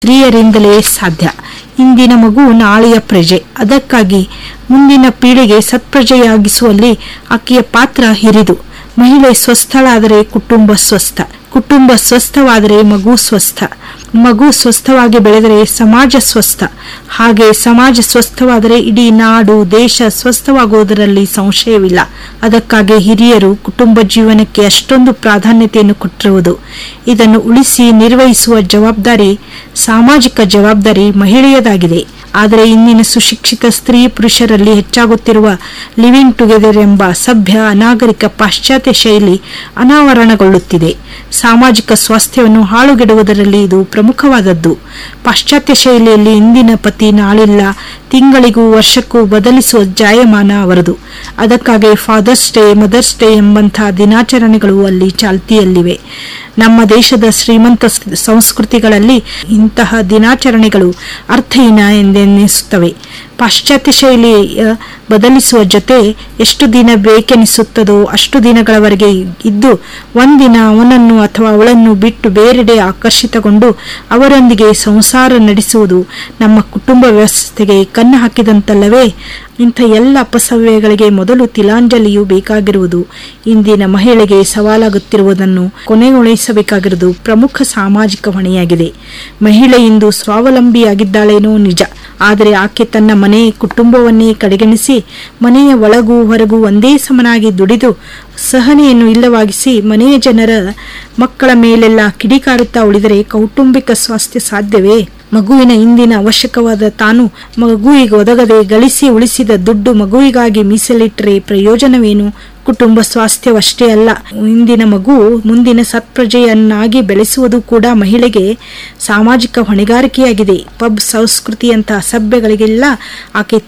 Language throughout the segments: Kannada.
ಸ್ತ್ರೀಯರಿಂದಲೇ ಸಾಧ್ಯ ಇಂದಿನ ಮಗು ನಾಳೆಯ ಪ್ರಜೆ ಅದಕ್ಕಾಗಿ ಮುಂದಿನ ಪೀಳಿಗೆ ಸತ್ಪ್ರಜೆಯಾಗಿಸುವಲ್ಲಿ ಆಕೆಯ ಪಾತ್ರ ಹಿರಿದು ಮಹಿಳೆ ಸ್ವಸ್ಥಳಾದರೆ ಕುಟುಂಬ ಸ್ವಸ್ಥ ಕುಟುಂಬ ಸ್ವಸ್ಥವಾದರೆ ಮಗು ಸ್ವಸ್ಥ ಮಗು ಸ್ವಸ್ಥವಾಗಿ ಬೆಳೆದರೆ ಸಮಾಜ ಸ್ವಸ್ಥ ಹಾಗೆ ಸಮಾಜ ಸ್ವಸ್ಥವಾದರೆ ಇಡೀ ನಾಡು ದೇಶ ಸ್ವಸ್ಥವಾಗುವುದರಲ್ಲಿ ಸಂಶಯವಿಲ್ಲ ಅದಕ್ಕಾಗಿ ಹಿರಿಯರು ಕುಟುಂಬ ಜೀವನಕ್ಕೆ ಅಷ್ಟೊಂದು ಪ್ರಾಧಾನ್ಯತೆಯನ್ನು ಕೊಟ್ಟಿರುವುದು ಇದನ್ನು ಉಳಿಸಿ ನಿರ್ವಹಿಸುವ ಜವಾಬ್ದಾರಿ ಸಾಮಾಜಿಕ ಜವಾಬ್ದಾರಿ ಮಹಿಳೆಯದಾಗಿದೆ ಆದರೆ ಇಂದಿನ ಸುಶಿಕ್ಷಿತ ಸ್ತ್ರೀ ಪುರುಷರಲ್ಲಿ ಹೆಚ್ಚಾಗುತ್ತಿರುವ ಲಿವಿಂಗ್ ಟುಗೆದರ್ ಎಂಬ ಸಭ್ಯ ಅನಾಗರಿಕ ಪಾಶ್ಚಾತ್ಯ ಶೈಲಿ ಅನಾವರಣಗೊಳ್ಳುತ್ತಿದೆ ಸಾಮಾಜಿಕ ಸ್ವಾಸ್ಥ್ಯವನ್ನು ಹಾಳುಗೆಡುವುದರಲ್ಲಿ ಇದು ಪ್ರಮುಖವಾದದ್ದು ಪಾಶ್ಚಾತ್ಯ ಶೈಲಿಯಲ್ಲಿ ಇಂದಿನ ಪತಿ ನಾಳಿಲ್ಲ ತಿಂಗಳಿಗೂ ವರ್ಷಕ್ಕೂ ಬದಲಿಸುವ ಜಾಯಮಾನ ಅವರದು ಅದಕ್ಕಾಗಿ ಫಾದರ್ಸ್ ಡೇ ಮದರ್ಸ್ ಡೇ ಎಂಬಂತಹ ದಿನಾಚರಣೆಗಳು ಅಲ್ಲಿ ಚಾಲ್ತಿಯಲ್ಲಿವೆ ನಮ್ಮ ದೇಶದ ಶ್ರೀಮಂತ ಸ್- ಸಂಸ್ಕೃತಿಗಳಲ್ಲಿ ಇಂತಹ ದಿನಾಚರಣೆಗಳು ಅರ್ಥಹೀನ ಎಂದೆನ್ನಿಸುತ್ತವೆ ಪಾಶ್ಚಾತ್ಯ ಶೈಲಿಯ ಬದಲಿಸುವ ಜೊತೆ ಎಷ್ಟು ದಿನ ಬೇಕೆನಿಸುತ್ತದೋ ಅಷ್ಟು ದಿನಗಳವರೆಗೆ ಇದ್ದು ಒಂದಿನ ಅವನನ್ನು ಅಥವಾ ಅವಳನ್ನು ಬಿಟ್ಟು ಬೇರೆಡೆ ಆಕರ್ಷಿತಗೊಂಡು ಅವರೊಂದಿಗೆ ಸಂಸಾರ ನಡೆಸುವುದು ನಮ್ಮ ಕುಟುಂಬ ವ್ಯವಸ್ಥೆಗೆ ಕಣ್ಣು ಹಾಕಿದಂತಲ್ಲವೇ ಇಂಥ ಎಲ್ಲ ಅಪಸವ್ಯಗಳಿಗೆ ಮೊದಲು ತಿಲಾಂಜಲಿಯು ಬೇಕಾಗಿರುವುದು ಇಂದಿನ ಮಹಿಳೆಗೆ ಸವಾಲಾಗುತ್ತಿರುವುದನ್ನು ಕೊನೆಗೊಳಿಸಬೇಕಾಗಿರುವುದು ಪ್ರಮುಖ ಸಾಮಾಜಿಕ ಹೊಣೆಯಾಗಿದೆ ಮಹಿಳೆ ಇಂದು ಸ್ವಾವಲಂಬಿಯಾಗಿದ್ದಾಳೇನೋ ನಿಜ ಆದರೆ ಆಕೆ ತನ್ನ ಮನೆ ಕುಟುಂಬವನ್ನೇ ಕಡೆಗಣಿಸಿ ಮನೆಯ ಒಳಗೂ ಹೊರಗೂ ಒಂದೇ ಸಮನಾಗಿ ದುಡಿದು ಸಹನೆಯನ್ನು ಇಲ್ಲವಾಗಿಸಿ ಮನೆಯ ಜನರ ಮಕ್ಕಳ ಮೇಲೆಲ್ಲ ಕಿಡಿಕಾರುತ್ತಾ ಉಳಿದರೆ ಕೌಟುಂಬಿಕ ಸ್ವಾಸ್ಥ್ಯ ಸಾಧ್ಯವೇ ಮಗುವಿನ ಇಂದಿನ ಅವಶ್ಯಕವಾದ ತಾನು ಮಗುವಿಗೆ ಒದಗದೆ ಗಳಿಸಿ ಉಳಿಸಿದ ದುಡ್ಡು ಮಗುವಿಗಾಗಿ ಮೀಸಲಿಟ್ಟರೆ ಪ್ರಯೋಜನವೇನು ಕುಟುಂಬ ಸ್ವಾಸ್ಥ್ಯವಷ್ಟೇ ಅಲ್ಲ ಇಂದಿನ ಮಗು ಮುಂದಿನ ಸತ್ಪ್ರಜೆಯನ್ನಾಗಿ ಬೆಳೆಸುವುದು ಕೂಡ ಮಹಿಳೆಗೆ ಸಾಮಾಜಿಕ ಹೊಣೆಗಾರಿಕೆಯಾಗಿದೆ ಪಬ್ ಸಂಸ್ಕೃತಿಯಂತಹ ಸಭ್ಯಗಳಿಗೆಲ್ಲ ಆಕೆ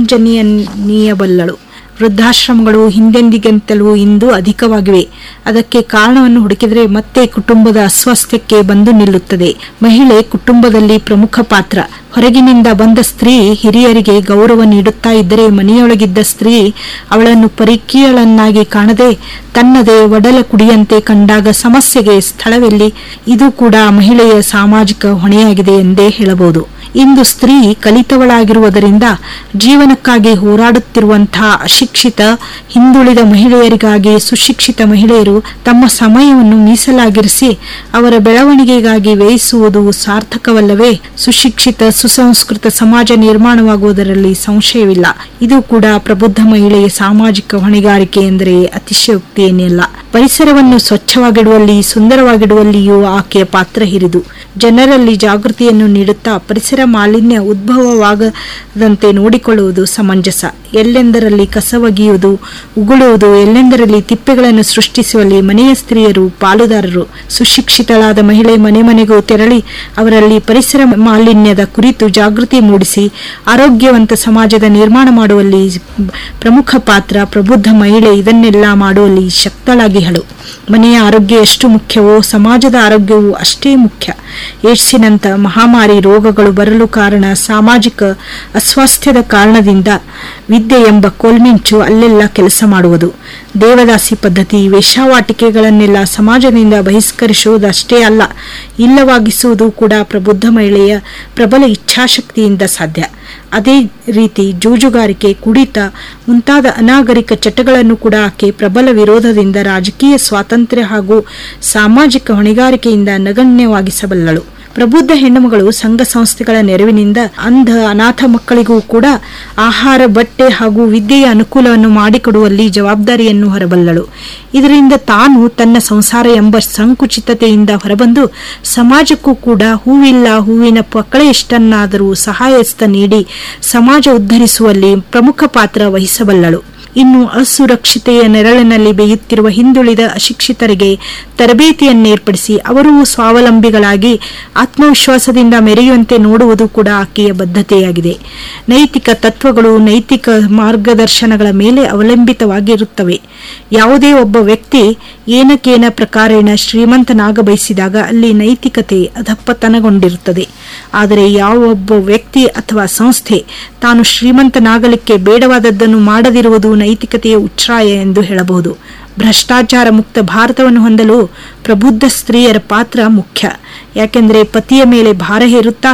ತಿಲಾಂಜನಿಯನ್ನೀಯಬಲ್ಲಳು ವೃದ್ಧಾಶ್ರಮಗಳು ಹಿಂದೆಂದಿಗಿಂತಲೂ ಇಂದು ಅಧಿಕವಾಗಿವೆ ಅದಕ್ಕೆ ಕಾರಣವನ್ನು ಹುಡುಕಿದರೆ ಮತ್ತೆ ಕುಟುಂಬದ ಅಸ್ವಾಸ್ಥ್ಯಕ್ಕೆ ಬಂದು ನಿಲ್ಲುತ್ತದೆ ಮಹಿಳೆ ಕುಟುಂಬದಲ್ಲಿ ಪ್ರಮುಖ ಪಾತ್ರ ಹೊರಗಿನಿಂದ ಬಂದ ಸ್ತ್ರೀ ಹಿರಿಯರಿಗೆ ಗೌರವ ನೀಡುತ್ತಾ ಇದ್ದರೆ ಮನೆಯೊಳಗಿದ್ದ ಸ್ತ್ರೀ ಅವಳನ್ನು ಪರಿಕೀಯಳನ್ನಾಗಿ ಕಾಣದೆ ತನ್ನದೇ ಒಡಲ ಕುಡಿಯಂತೆ ಕಂಡಾಗ ಸಮಸ್ಯೆಗೆ ಸ್ಥಳವೆಲ್ಲಿ ಇದು ಕೂಡ ಮಹಿಳೆಯ ಸಾಮಾಜಿಕ ಹೊಣೆಯಾಗಿದೆ ಎಂದೇ ಹೇಳಬಹುದು ಇಂದು ಸ್ತ್ರೀ ಕಲಿತವಳಾಗಿರುವುದರಿಂದ ಜೀವನಕ್ಕಾಗಿ ಹೋರಾಡುತ್ತಿರುವಂತಹ ಅಶಿಕ್ಷಿತ ಹಿಂದುಳಿದ ಮಹಿಳೆಯರಿಗಾಗಿ ಸುಶಿಕ್ಷಿತ ಮಹಿಳೆಯರು ತಮ್ಮ ಸಮಯವನ್ನು ಮೀಸಲಾಗಿರಿಸಿ ಅವರ ಬೆಳವಣಿಗೆಗಾಗಿ ವ್ಯಯಿಸುವುದು ಸಾರ್ಥಕವಲ್ಲವೇ ಸುಶಿಕ್ಷಿತ ಸುಸಂಸ್ಕೃತ ಸಮಾಜ ನಿರ್ಮಾಣವಾಗುವುದರಲ್ಲಿ ಸಂಶಯವಿಲ್ಲ ಇದು ಕೂಡ ಪ್ರಬುದ್ಧ ಮಹಿಳೆಯ ಸಾಮಾಜಿಕ ಹೊಣೆಗಾರಿಕೆ ಎಂದರೆ ಅತಿಶಯೋಕ್ತಿಯೇನಿಲ್ಲ ಪರಿಸರವನ್ನು ಸ್ವಚ್ಛವಾಗಿಡುವಲ್ಲಿ ಸುಂದರವಾಗಿಡುವಲ್ಲಿಯೂ ಆಕೆಯ ಪಾತ್ರ ಹಿರಿದು ಜನರಲ್ಲಿ ಜಾಗೃತಿಯನ್ನು ನೀಡುತ್ತಾ ಪರಿಸರ ಮಾಲಿನ್ಯ ಉದ್ಭವವಾಗದಂತೆ ನೋಡಿಕೊಳ್ಳುವುದು ಸಮಂಜಸ ಎಲ್ಲೆಂದರಲ್ಲಿ ಕಸವಗಿಯುವುದು ಉಗುಳುವುದು ಎಲ್ಲೆಂದರಲ್ಲಿ ತಿಪ್ಪೆಗಳನ್ನು ಸೃಷ್ಟಿಸುವಲ್ಲಿ ಮನೆಯ ಸ್ತ್ರೀಯರು ಪಾಲುದಾರರು ಸುಶಿಕ್ಷಿತಳಾದ ಮಹಿಳೆ ಮನೆ ಮನೆಗೂ ತೆರಳಿ ಅವರಲ್ಲಿ ಪರಿಸರ ಮಾಲಿನ್ಯದ ಕುರಿತು ಜಾಗೃತಿ ಮೂಡಿಸಿ ಆರೋಗ್ಯವಂತ ಸಮಾಜದ ನಿರ್ಮಾಣ ಮಾಡುವಲ್ಲಿ ಪ್ರಮುಖ ಪಾತ್ರ ಪ್ರಬುದ್ಧ ಮಹಿಳೆ ಇದನ್ನೆಲ್ಲ ಮಾಡುವಲ್ಲಿ ಶಕ್ತಳಾಗಿಹಳು ಮನೆಯ ಆರೋಗ್ಯ ಎಷ್ಟು ಮುಖ್ಯವೋ ಸಮಾಜದ ಆರೋಗ್ಯವೂ ಅಷ್ಟೇ ಮುಖ್ಯ ಏಡ್ಸಿನಂತ ಮಹಾಮಾರಿ ರೋಗಗಳು ಬರಲು ಕಾರಣ ಸಾಮಾಜಿಕ ಅಸ್ವಾಸ್ಥ್ಯದ ಕಾರಣದಿಂದ ವಿದ್ಯೆ ಎಂಬ ಕೋಲ್ಮಿಂಚು ಅಲ್ಲೆಲ್ಲ ಕೆಲಸ ಮಾಡುವುದು ದೇವದಾಸಿ ಪದ್ಧತಿ ವೇಷಾವಾಟಿಕೆಗಳನ್ನೆಲ್ಲ ಸಮಾಜದಿಂದ ಬಹಿಷ್ಕರಿಸುವುದಷ್ಟೇ ಅಲ್ಲ ಇಲ್ಲವಾಗಿಸುವುದು ಕೂಡ ಪ್ರಬುದ್ಧ ಮಹಿಳೆಯ ಪ್ರಬಲ ಇಚ್ಛಾಶಕ್ತಿಯಿಂದ ಸಾಧ್ಯ ಅದೇ ರೀತಿ ಜೂಜುಗಾರಿಕೆ ಕುಡಿತ ಮುಂತಾದ ಅನಾಗರಿಕ ಚಟಗಳನ್ನು ಕೂಡ ಆಕೆ ಪ್ರಬಲ ವಿರೋಧದಿಂದ ರಾಜಕೀಯ ಸ್ವಾತಂತ್ರ್ಯ ಹಾಗೂ ಸಾಮಾಜಿಕ ಹೊಣೆಗಾರಿಕೆಯಿಂದ ನಗಣ್ಯವಾಗಿಸಬಲ್ಲಳು ಪ್ರಬುದ್ಧ ಹೆಣ್ಣುಮಗಳು ಸಂಘ ಸಂಸ್ಥೆಗಳ ನೆರವಿನಿಂದ ಅಂಧ ಅನಾಥ ಮಕ್ಕಳಿಗೂ ಕೂಡ ಆಹಾರ ಬಟ್ಟೆ ಹಾಗೂ ವಿದ್ಯೆಯ ಅನುಕೂಲವನ್ನು ಮಾಡಿಕೊಡುವಲ್ಲಿ ಜವಾಬ್ದಾರಿಯನ್ನು ಹೊರಬಲ್ಲಳು ಇದರಿಂದ ತಾನು ತನ್ನ ಸಂಸಾರ ಎಂಬ ಸಂಕುಚಿತತೆಯಿಂದ ಹೊರಬಂದು ಸಮಾಜಕ್ಕೂ ಕೂಡ ಹೂವಿಲ್ಲ ಹೂವಿನ ಪಕ್ಕಳೆಯಷ್ಟನ್ನಾದರೂ ಸಹಾಯಸ್ತ ನೀಡಿ ಸಮಾಜ ಉದ್ಧರಿಸುವಲ್ಲಿ ಪ್ರಮುಖ ಪಾತ್ರ ವಹಿಸಬಲ್ಲಳು ಇನ್ನು ಅಸುರಕ್ಷತೆಯ ನೆರಳಿನಲ್ಲಿ ಬೇಯುತ್ತಿರುವ ಹಿಂದುಳಿದ ಅಶಿಕ್ಷಿತರಿಗೆ ತರಬೇತಿಯನ್ನೇರ್ಪಡಿಸಿ ಅವರೂ ಸ್ವಾವಲಂಬಿಗಳಾಗಿ ಆತ್ಮವಿಶ್ವಾಸದಿಂದ ಮೆರೆಯುವಂತೆ ನೋಡುವುದು ಕೂಡ ಆಕೆಯ ಬದ್ಧತೆಯಾಗಿದೆ ನೈತಿಕ ತತ್ವಗಳು ನೈತಿಕ ಮಾರ್ಗದರ್ಶನಗಳ ಮೇಲೆ ಅವಲಂಬಿತವಾಗಿರುತ್ತವೆ ಯಾವುದೇ ಒಬ್ಬ ವ್ಯಕ್ತಿ ಏನಕೇನ ಪ್ರಕಾರೇಣ ಶ್ರೀಮಂತನಾಗ ಬಯಸಿದಾಗ ಅಲ್ಲಿ ನೈತಿಕತೆ ಅಧಪ್ಪತನಗೊಂಡಿರುತ್ತದೆ ಆದರೆ ಯಾವೊಬ್ಬ ವ್ಯಕ್ತಿ ಅಥವಾ ಸಂಸ್ಥೆ ತಾನು ಶ್ರೀಮಂತನಾಗಲಿಕ್ಕೆ ಬೇಡವಾದದ್ದನ್ನು ಮಾಡದಿರುವುದು ನೈತಿಕತೆಯ ಉಚ್ಛ್ರಾಯ ಎಂದು ಹೇಳಬಹುದು ಭ್ರಷ್ಟಾಚಾರ ಮುಕ್ತ ಭಾರತವನ್ನು ಹೊಂದಲು ಪ್ರಬುದ್ಧ ಸ್ತ್ರೀಯರ ಪಾತ್ರ ಮುಖ್ಯ ಯಾಕೆಂದರೆ ಪತಿಯ ಮೇಲೆ ಭಾರ ಹೇರುತ್ತಾ